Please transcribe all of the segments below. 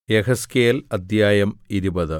യെഹെസ്കേൽ അദ്ധ്യായം ഇരുപത്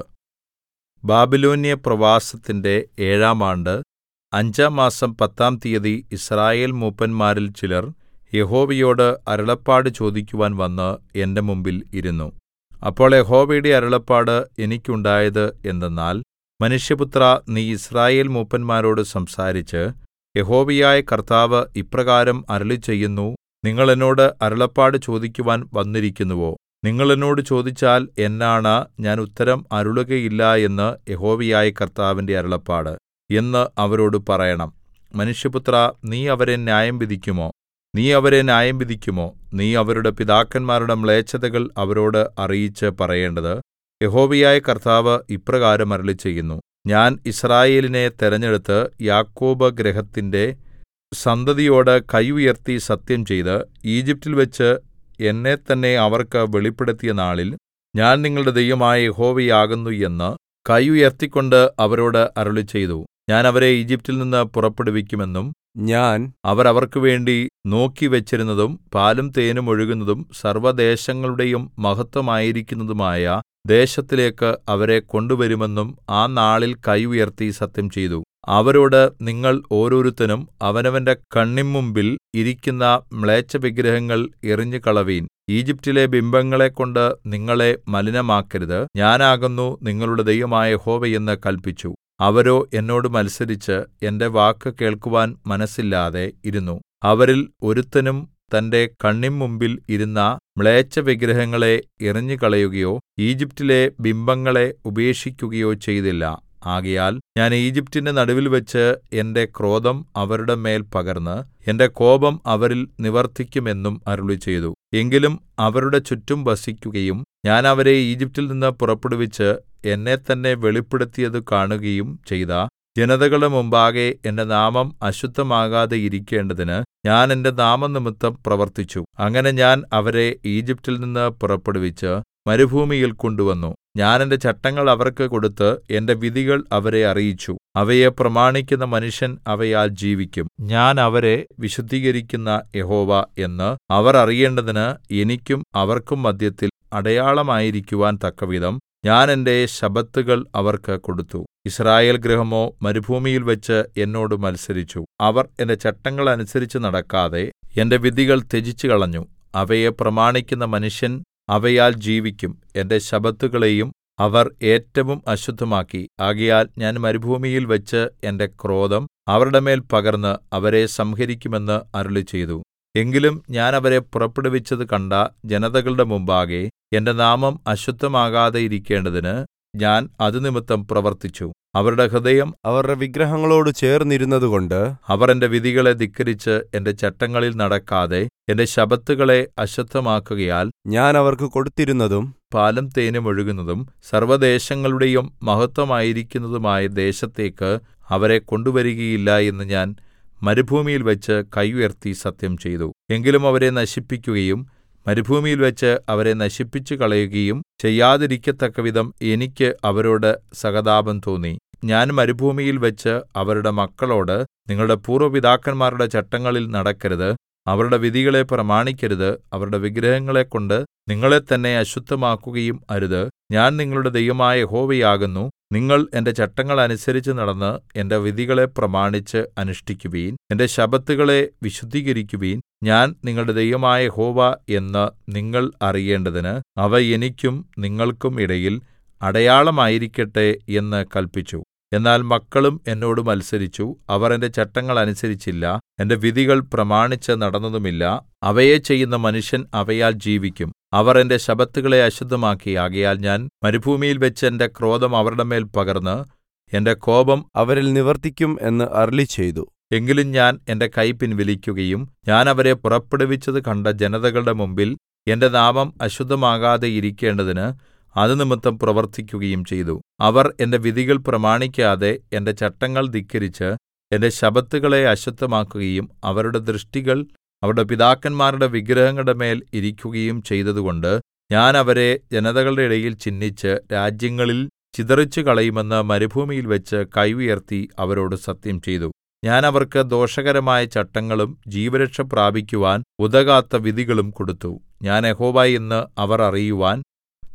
ബാബിലോന്യ പ്രവാസത്തിന്റെ ഏഴാം ആണ്ട് അഞ്ചാം മാസം പത്താം തീയതി യിസ്രായേൽ മൂപ്പന്മാരിൽ ചിലർ യഹോവയോട് അരുളപ്പാട് ചോദിക്കുവാൻ വന്ന് എന്റെ മുമ്പിൽ ഇരുന്നു അപ്പോൾ യഹോവയുടെ അരുളപ്പാട് എനിക്കുണ്ടായത് എന്തെന്നാൽ മനുഷ്യപുത്രാ നീ യിസ്രായേൽ മൂപ്പന്മാരോട് സംസാരിച്ച് യഹോവയായ കർത്താവ് ഇപ്രകാരം അരുളിച്ചെയ്യുന്നു നിങ്ങൾ എന്നോട് അരുളപ്പാട് ചോദിക്കുവാൻ വന്നിരിക്കുന്നുവോ നിങ്ങൾ എന്നോട് ചോദിച്ചാൽ എന്നാണ ഞാൻ ഉത്തരം അരുളുകയില്ല എന്ന് യഹോവയായ കർത്താവിന്റെ അരുളപ്പാട് എന്ന് അവരോട് പറയണം മനുഷ്യപുത്രാ നീ അവരെ ന്യായം വിധിക്കുമോ നീ അവരെ ന്യായം വിധിക്കുമോ നീ അവരുടെ പിതാക്കന്മാരുടെ മ്ലേച്ഛതകൾ അവരോട് അറിയിച്ച് പറയേണ്ടത് യഹോവയായ കർത്താവ് ഇപ്രകാരം അരുളിച്ചെയ്യുന്നു ഞാൻ യിസ്രായേലിനെ തെരഞ്ഞെടുത്ത് യാക്കോബ് ഗൃഹത്തിന്റെ സന്തതിയോട് കൈ ഉയർത്തി സത്യംചെയ്ത് ഈജിപ്റ്റിൽവെച്ച് എന്നെത്തന്നെ അവർക്ക് വെളിപ്പെടുത്തിയ നാളിൽ ഞാൻ നിങ്ങളുടെ ദൈവമായ യഹോവയാകുന്നു എന്ന് കൈ ഉയർത്തിക്കൊണ്ട് അവരോട് അരുളിച്ചെയ്തു ഞാൻ അവരെ ഈജിപ്റ്റിൽ നിന്ന് പുറപ്പെടുവിക്കുമെന്നും ഞാൻ അവർ അവർക്കുവേണ്ടി നോക്കിവെച്ചിരുന്നതും പാലും തേനും ഒഴുകുന്നതും സർവ്വദേശങ്ങളുടെയും മഹത്വമായിരിക്കുന്നതുമായ ദേശത്തിലേക്ക് അവരെ കൊണ്ടുവരുമെന്നും ആ നാളിൽ കൈ ഉയർത്തി സത്യംചെയ്തു അവരോട് നിങ്ങൾ ഓരോരുത്തനും അവനവന്റെ കണ്ണിന്മുമ്പിൽ ഇരിക്കുന്ന മ്ലേച്ഛവിഗ്രഹങ്ങൾ എറിഞ്ഞുകളവീൻ ഈജിപ്റ്റിലെ ബിംബങ്ങളെക്കൊണ്ട് നിങ്ങളെ മലിനമാക്കരുത് ഞാനാകുന്നു നിങ്ങളുടെ ദൈവമായ യഹോവ എന്ന് കല്പിച്ചു അവരോ എന്നോട് മത്സരിച്ച് എന്റെ വാക്ക് കേൾക്കുവാൻ മനസ്സില്ലാതെ ഇരുന്നു അവരിൽ ഒരുത്തനും തന്റെ കണ്ണിന്മുമ്പിൽ ഇരുന്ന മ്ലേച്ഛവിഗ്രഹങ്ങളെ എറിഞ്ഞുകളയുകയോ ഈജിപ്റ്റിലെ ബിംബങ്ങളെ ഉപേക്ഷിക്കുകയോ ചെയ്തില്ല ആകയാൽ ഞാൻ ഈജിപ്റ്റിന്റെ നടുവിൽവെച്ച് എന്റെ ക്രോധം അവരുടെ മേൽ പകർന്ന് എന്റെ കോപം അവരിൽ നിവർത്തിക്കുമെന്നും അരുളിച്ചെയ്തു എങ്കിലും അവരുടെ ചുറ്റും വസിക്കുകയും ഞാൻ അവരെ ഈജിപ്റ്റിൽ നിന്ന് പുറപ്പെടുവിച്ച് എന്നെത്തന്നെ വെളിപ്പെടുത്തിയത് കാണുകയും ചെയ്ത ജനതകളുടെ മുമ്പാകെ എന്റെ നാമം അശുദ്ധമാകാതെ ഇരിക്കേണ്ടതിന് ഞാൻ എന്റെ നാമംനിമിത്തം പ്രവർത്തിച്ചു അങ്ങനെ ഞാൻ അവരെ ഈജിപ്റ്റിൽ നിന്ന് പുറപ്പെടുവിച്ച് മരുഭൂമിയിൽ കൊണ്ടുവന്നു ഞാൻ എന്റെ ചട്ടങ്ങൾ അവർക്ക് കൊടുത്ത് എന്റെ വിധികൾ അവരെ അറിയിച്ചു അവയെ പ്രമാണിക്കുന്ന മനുഷ്യൻ അവയാൽ ജീവിക്കും ഞാൻ അവരെ വിശുദ്ധീകരിക്കുന്ന യഹോവ എന്ന് അവർ അറിയേണ്ടതിന് എനിക്കും അവർക്കും മദ്ധ്യത്തിൽ അടയാളമായിരിക്കുവാൻ തക്കവിധം ഞാൻ എന്റെ ശബ്ബത്തുകൾ അവർക്ക് കൊടുത്തു യിസ്രായേൽ ഗൃഹമോ മരുഭൂമിയിൽവെച്ച് എന്നോട് മത്സരിച്ചു അവർ എന്റെ ചട്ടങ്ങൾ അനുസരിച്ച് നടക്കാതെ എന്റെ വിധികൾ ത്യജിച്ചുകളഞ്ഞു അവയെ പ്രമാണിക്കുന്ന മനുഷ്യൻ അവയാൽ ജീവിക്കും എന്റെ ശബ്ബത്തുകളെയും അവർ ഏറ്റവും അശുദ്ധമാക്കി ആകയാൽ ഞാൻ മരുഭൂമിയിൽ വെച്ച് എന്റെ ക്രോധം അവരുടെ മേൽ പകർന്ന് അവരെ സംഹരിക്കുമെന്ന് അരുളിച്ചെയ്തു എങ്കിലും ഞാൻ അവരെ പുറപ്പെടുവിച്ചത് കണ്ട ജനതകളുടെ മുമ്പാകെ എന്റെ നാമം അശുദ്ധമാകാതെ ഇരിക്കേണ്ടതിന് ഞാൻ അതുനിമിത്തം പ്രവർത്തിച്ചു അവരുടെ ഹൃദയം അവരുടെ വിഗ്രഹങ്ങളോട് ചേർന്നിരുന്നതുകൊണ്ട് അവർ എന്റെ വിധികളെ ധിക്കരിച്ച് എന്റെ ചട്ടങ്ങളിൽ നടക്കാതെ എന്റെ ശബ്ബത്തുകളെ അശുദ്ധമാക്കുകയാൽ ഞാൻ അവർക്ക് കൊടുത്തിരുന്നതും പാലും തേനും ഒഴുകുന്നതും സർവ്വദേശങ്ങളുടെയും മഹത്വമായിരിക്കുന്നതുമായ ദേശത്തേക്ക് അവരെ കൊണ്ടുവരികയില്ല എന്ന് ഞാൻ മരുഭൂമിയിൽ വെച്ച് കൈ ഉയർത്തി സത്യം ചെയ്തു എങ്കിലും അവരെ നശിപ്പിക്കുകയും മരുഭൂമിയിൽ വെച്ച് അവരെ നശിപ്പിച്ചു കളയുകയും ചെയ്യാതിരിക്കത്തക്കവിധം എനിക്ക് അവരോട് സഹതാപം തോന്നി ഞാൻ മരുഭൂമിയിൽ വെച്ച് അവരുടെ മക്കളോട് നിങ്ങളുടെ പൂർവ്വ പിതാക്കന്മാരുടെ ചട്ടങ്ങളിൽ നടക്കരുത് അവരുടെ വിധികളെ പ്രമാണിക്കരുത് അവരുടെ വിഗ്രഹങ്ങളെക്കൊണ്ട് നിങ്ങളെ തന്നെ അശുദ്ധമാക്കുകയും അരുത് ഞാൻ നിങ്ങളുടെ ദൈവമായ യഹോവയാകുന്നു നിങ്ങൾ എന്റെ ചട്ടങ്ങൾ അനുസരിച്ച് നടന്ന് എന്റെ വിധികളെ പ്രമാണിച്ച് അനുഷ്ഠിക്കുവീൻ എന്റെ ശബ്ബത്തുകളെ വിശുദ്ധീകരിക്കുവീൻ ഞാൻ നിങ്ങളുടെ ദൈവമായ യഹോവ എന്ന് നിങ്ങൾ അറിയേണ്ടതിന് അവ എനിക്കും നിങ്ങൾക്കും ഇടയിൽ അടയാളമായിരിക്കട്ടെ എന്ന് കല്പിച്ചു എന്നാൽ മക്കളും എന്നോട് മത്സരിച്ചു അവർ എന്റെ ചട്ടങ്ങൾ അനുസരിച്ചില്ല എന്റെ വിധികൾ പ്രമാണിച്ച് നടന്നതുമില്ല അവയെ ചെയ്യുന്ന മനുഷ്യൻ അവയാൽ ജീവിക്കും അവർ എന്റെ ശബ്ബത്തുകളെ അശുദ്ധമാക്കി ആകയാൽ ഞാൻ മരുഭൂമിയിൽ വെച്ച് എന്റെ ക്രോധം അവരുടെ മേൽ പകർന്ന് എന്റെ കോപം അവരിൽ നിവർത്തിക്കും എന്ന് അരുളിച്ചെയ്തു എങ്കിലും ഞാൻ എന്റെ കൈ പിൻവലിക്കുകയും ഞാൻ അവരെ പുറപ്പെടുവിച്ചത് കണ്ട ജനതകളുടെ മുമ്പിൽ എന്റെ നാമം അശുദ്ധമാകാതെ ഇരിക്കേണ്ടതിന് അതുനിമിത്തം പ്രവർത്തിക്കുകയും ചെയ്തു അവർ എന്റെ വിധികൾ പ്രമാണിക്കാതെ എന്റെ ചട്ടങ്ങൾ ധിക്കരിച്ച് എന്റെ ശബ്ബത്തുകളെ അശുദ്ധമാക്കുകയും അവരുടെ ദൃഷ്ടികൾ അവരുടെ പിതാക്കന്മാരുടെ വിഗ്രഹങ്ങളുടെ മേൽ ഇരിക്കുകയും ചെയ്തതുകൊണ്ട് ഞാൻ അവരെ ജനതകളുടെ ഇടയിൽ ചിഹ്നിച്ച് രാജ്യങ്ങളിൽ ചിതറിച്ചുകളയുമെന്ന് മരുഭൂമിയിൽ വെച്ച് കൈ ഉയർത്തി അവരോട് സത്യം ചെയ്തു ഞാൻ അവർക്ക് ദോഷകരമായ ചട്ടങ്ങളും ജീവരക്ഷ പ്രാപിക്കുവാൻ ഉതകാത്ത വിധികളും കൊടുത്തു ഞാൻ യഹോവ എന്ന് അവർ അറിയുവാൻ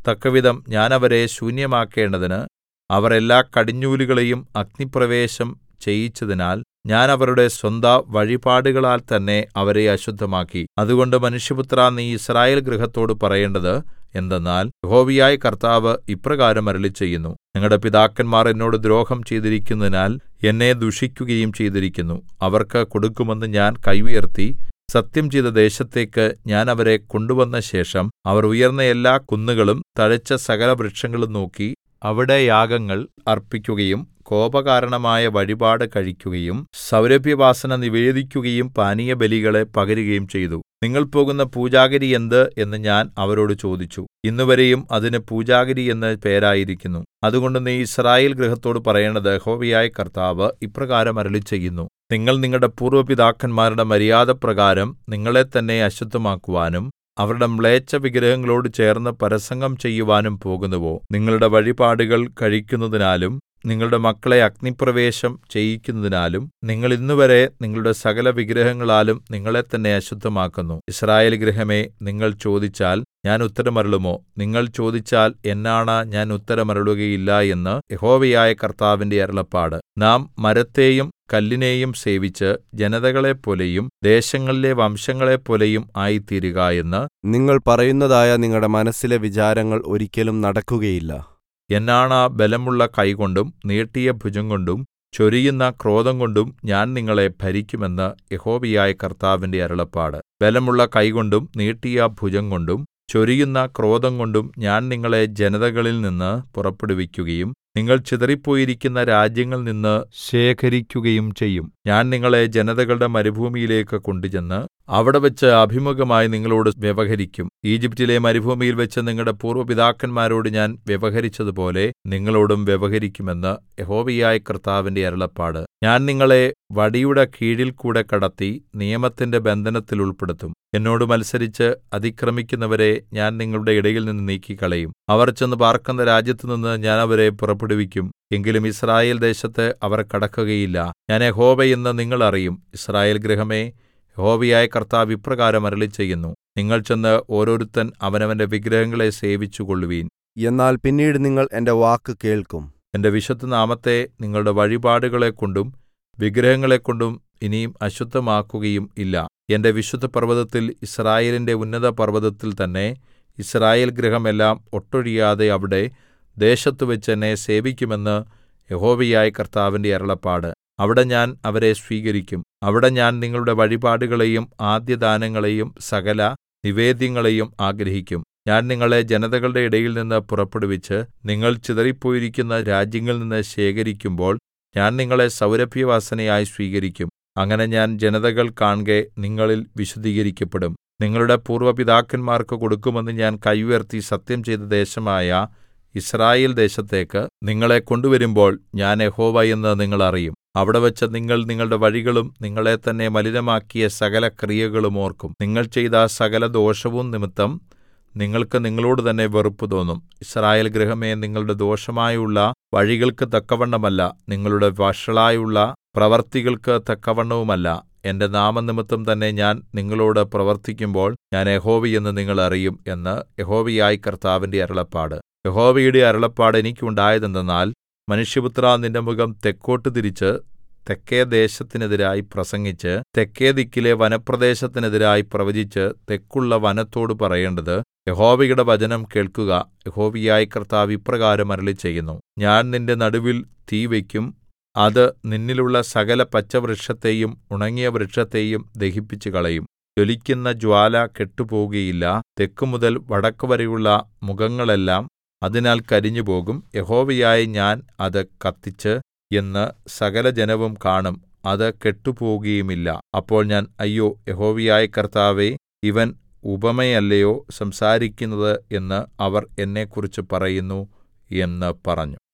തക്കവിധം ഞാൻ അവരെ ശൂന്യമാക്കേണ്ടതിന് അവർ എല്ലാ കടിഞ്ഞൂലുകളെയും അഗ്നിപ്രവേശം ചെയ്യിച്ചതിനാൽ ഞാൻ അവരുടെ സ്വന്ത വഴിപാടുകളാൽ തന്നെ അവരെ അശുദ്ധമാക്കി അതുകൊണ്ട് മനുഷ്യപുത്രാ നീ യിസ്രായേൽ ഗൃഹത്തോട് പറയേണ്ടത് എന്തെന്നാൽ യഹോവയായ കർത്താവ് ഇപ്രകാരം അരുളിച്ചെയ്യുന്നു നിങ്ങളുടെ പിതാക്കന്മാർ എന്നോട് ദ്രോഹം ചെയ്തിരിക്കുന്നതിനാൽ എന്നെ ദുഷിക്കുകയും ചെയ്തിരിക്കുന്നു അവർക്ക് കൊടുക്കുമെന്ന് ഞാൻ കൈ ഉയർത്തി സത്യം ചെയ്ത ദേശത്തേക്ക് ഞാൻ അവരെ കൊണ്ടുവന്ന ശേഷം അവർ ഉയർന്ന എല്ലാ കുന്നുകളും തഴച്ച സകല വൃക്ഷങ്ങളും നോക്കി അവിടെ യാഗങ്ങൾ അർപ്പിക്കുകയും കോപകാരണമായ വഴിപാട് കഴിക്കുകയും സൗരഭ്യവാസന നിവേദിക്കുകയും പാനീയബലികളെ പകരുകയും ചെയ്തു നിങ്ങൾ പോകുന്ന പൂജാഗിരി എന്ത് എന്ന് ഞാൻ അവരോട് ചോദിച്ചു ഇന്നുവരെയും അതിന് പൂജാഗിരി എന്ന് പേരായിരിക്കുന്നു അതുകൊണ്ട് നീ യിസ്രായേൽ ഗൃഹത്തോട് പറയേണ്ടത് യഹോവയായ കർത്താവ് ഇപ്രകാരം അരുളിച്ചെയ്യുന്നു നിങ്ങൾ നിങ്ങളുടെ പൂർവ്വ പിതാക്കന്മാരുടെ മര്യാദപ്രകാരം നിങ്ങളെ തന്നെ അശുദ്ധമാക്കുവാനും അവരുടെ മ്ലേച്ഛ വിഗ്രഹങ്ങളോട് ചേർന്ന് പരസംഗം ചെയ്യുവാനും പോകുന്നുവോ നിങ്ങളുടെ വഴിപാടുകൾ കഴിക്കുന്നതിനാലും നിങ്ങളുടെ മക്കളെ അഗ്നിപ്രവേശം ചെയ്യിക്കുന്നതിനാലും നിങ്ങൾ ഇന്നുവരെ നിങ്ങളുടെ സകല വിഗ്രഹങ്ങളാലും നിങ്ങളെ തന്നെ അശുദ്ധമാക്കുന്നു യിസ്രായേൽ ഗൃഹമേ നിങ്ങൾ ചോദിച്ചാൽ ഞാൻ ഉത്തരമരുളുമോ നിങ്ങൾ ചോദിച്ചാൽ എന്നാണ ഞാൻ ഉത്തരമരുളുകയില്ല എന്ന് യഹോവയായ കർത്താവിന്റെ അരുളപ്പാട് നാം മരത്തെയും കല്ലിനെയും സേവിച്ച് ജനതകളെപ്പോലെയും ദേശങ്ങളിലെ വംശങ്ങളെപ്പോലെയും ആയിത്തീരുക എന്ന് നിങ്ങൾ പറയുന്നതായ നിങ്ങളുടെ മനസ്സിലെ വിചാരങ്ങൾ ഒരിക്കലും നടക്കുകയില്ല എന്നാണ ബലമുള്ള കൈകൊണ്ടും നീട്ടിയ ഭുജംകൊണ്ടും ചൊരിയുന്ന ക്രോധംകൊണ്ടും ഞാൻ നിങ്ങളെ ഭരിക്കുമെന്ന് യഹോവയായ കർത്താവിന്റെ അരുളപ്പാട് ബലമുള്ള കൈകൊണ്ടും നീട്ടിയ ഭുജംകൊണ്ടും ചൊരിയുന്ന ക്രോധംകൊണ്ടും ഞാൻ നിങ്ങളെ ജനതകളിൽ നിന്ന് പുറപ്പെടുവിക്കുകയും നിങ്ങൾ ചിതറിപ്പോയിരിക്കുന്ന രാജ്യങ്ങളിൽ നിന്ന് ശേഖരിക്കുകയും ചെയ്യും ഞാൻ നിങ്ങളെ ജനതകളുടെ മരുഭൂമിയിലേക്ക് കൊണ്ടുചെന്ന് അവിടെവച്ച് അഭിമുഖമായി നിങ്ങളോട് വ്യവഹരിക്കും ഈജിപ്റ്റിലെ മരുഭൂമിയിൽ വെച്ച് നിങ്ങളുടെ പൂർവ്വ പിതാക്കന്മാരോട് ഞാൻ വ്യവഹരിച്ചതുപോലെ നിങ്ങളോടും വ്യവഹരിക്കുമെന്ന് യഹോവയായ കർത്താവിന്റെ അരുളപ്പാട് ഞാൻ നിങ്ങളെ വടിയുടെ കീഴിൽ കൂടെ കടത്തി നിയമത്തിന്റെ ബന്ധനത്തിൽ ഉൾപ്പെടുത്തും എന്നോട് മത്സരിച്ച് അതിക്രമിക്കുന്നവരെ ഞാൻ നിങ്ങളുടെ ഇടയിൽ നിന്ന് നീക്കിക്കളയും അവർ ചെന്ന് പാർക്കുന്ന രാജ്യത്തുനിന്ന് ഞാൻ അവരെ പുറപ്പെടുവിക്കും എങ്കിലും യിസ്രായേൽ ദേശത്ത് അവർ കടക്കുകയില്ല ഞാൻ യഹോവ എന്ന് നിങ്ങൾ അറിയും യിസ്രായേൽ ഗൃഹമേ യഹോവയായ കർത്താവ് ഇപ്രകാരം അരുളിച്ചെയ്യുന്നു നിങ്ങൾ ചെന്ന് ഓരോരുത്തൻ അവനവന്റെ വിഗ്രഹങ്ങളെ സേവിച്ചുകൊള്ളുവീൻ എന്നാൽ പിന്നീട് നിങ്ങൾ എന്റെ വാക്ക് കേൾക്കും എന്റെ വിശുദ്ധനാമത്തെ നിങ്ങളുടെ വഴിപാടുകളെക്കൊണ്ടും വിഗ്രഹങ്ങളെക്കൊണ്ടും ഇനിയും അശുദ്ധമാക്കുകയും ഇല്ല എന്റെ വിശുദ്ധ പർവ്വതത്തിൽ യിസ്രായേലിന്റെ ഉന്നത പർവ്വതത്തിൽ തന്നെ യിസ്രായേൽ ഗൃഹമെല്ലാം ഒട്ടൊഴിയാതെ അവിടെ ദേശത്തുവെച്ച് എന്നെ സേവിക്കുമെന്ന് യഹോവയായ കർത്താവിന്റെ അരുളപ്പാട് അവിടെ ഞാൻ അവരെ സ്വീകരിക്കും അവിടെ ഞാൻ നിങ്ങളുടെ വഴിപാടുകളെയും ആദ്യദാനങ്ങളെയും സകല നിവേദ്യങ്ങളെയും ആഗ്രഹിക്കും ഞാൻ നിങ്ങളെ ജനതകളുടെ ഇടയിൽ നിന്ന് പുറപ്പെടുവിച്ച് നിങ്ങൾ ചിതറിപ്പോയിരിക്കുന്ന രാജ്യങ്ങളിൽ നിന്ന് ശേഖരിക്കുമ്പോൾ ഞാൻ നിങ്ങളെ സൗരഭ്യവാസനയായി സ്വീകരിക്കും അങ്ങനെ ഞാൻ ജനതകൾ കാൺകെ നിങ്ങളിൽ വിശുദ്ധീകരിക്കപ്പെടും നിങ്ങളുടെ പൂർവ്വ പിതാക്കന്മാർക്ക് കൊടുക്കുമെന്ന് ഞാൻ കൈ ഉയർത്തി സത്യം ചെയ്ത ദേശമായ യിസ്രായേൽ ദേശത്തേക്ക് നിങ്ങളെ കൊണ്ടുവരുമ്പോൾ ഞാൻ യഹോവ എന്ന് നിങ്ങൾ അറിയും അവിടെവച്ച് നിങ്ങൾ നിങ്ങളുടെ വഴികളും നിങ്ങളെ തന്നെ മലിനമാക്കിയ സകല ക്രിയകളും ഓർക്കും നിങ്ങൾ ചെയ്ത സകല ദോഷവും നിമിത്തം നിങ്ങൾക്ക് നിങ്ങളോട് തന്നെ വെറുപ്പ് തോന്നും യിസ്രായേൽ ഗൃഹമേ നിങ്ങളുടെ ദോഷമായുള്ള വഴികൾക്ക് തക്കവണ്ണമല്ല നിങ്ങളുടെ വഷളായുള്ള പ്രവർത്തികൾക്ക് തക്കവണ്ണവുമല്ല എന്റെ നാമനിമിത്തം തന്നെ ഞാൻ നിങ്ങളോട് പ്രവർത്തിക്കുമ്പോൾ ഞാൻ യഹോവ എന്ന് നിങ്ങൾ അറിയും എന്ന് യഹോവയായ കർത്താവിന്റെ അരുളപ്പാട് യഹോവയുടെ അരുളപ്പാട് എനിക്കുണ്ടായതെന്തെന്നാൽ മനുഷ്യപുത്രാ നിന്റെ മുഖം തെക്കോട്ട് തിരിച്ച് തെക്കേ ദേശത്തിനെതിരായി പ്രസംഗിച്ച് തെക്കേ ദിക്കിലെ വനപ്രദേശത്തിനെതിരായി പ്രവചിച്ച് തെക്കുള്ള വനത്തോട് പറയേണ്ടത് യഹോവയുടെ വചനം കേൾക്കുക യഹോവയായ കർത്താവ് ഇപ്രകാരം അരുളിച്ചെയ്യുന്നു ഞാൻ നിന്റെ നടുവിൽ തീ വയ്ക്കും അത് നിന്നിലുള്ള സകല പച്ചവൃക്ഷത്തെയും ഉണങ്ങിയ വൃക്ഷത്തെയും ദഹിപ്പിച്ചു കളയും ജ്വലിക്കുന്ന ജ്വാല കെട്ടുപോകുകയില്ല തെക്കുമുതൽ വടക്കുവരെയുള്ള മുഖങ്ങളെല്ലാം അതിനാൽ കരിഞ്ഞുപോകും യഹോവയായ ഞാൻ അത് കത്തിച്ച് എന്ന് സകല ജനവും കാണും അത് കെട്ടുപോകുകയുമില്ല അപ്പോൾ ഞാൻ അയ്യോ യഹോവയായ കർത്താവേ ഇവൻ ഉപമയല്ലയോ സംസാരിക്കുന്നത് എന്ന് അവർ എന്നെക്കുറിച്ച് പറയുന്നു എന്ന് പറഞ്ഞു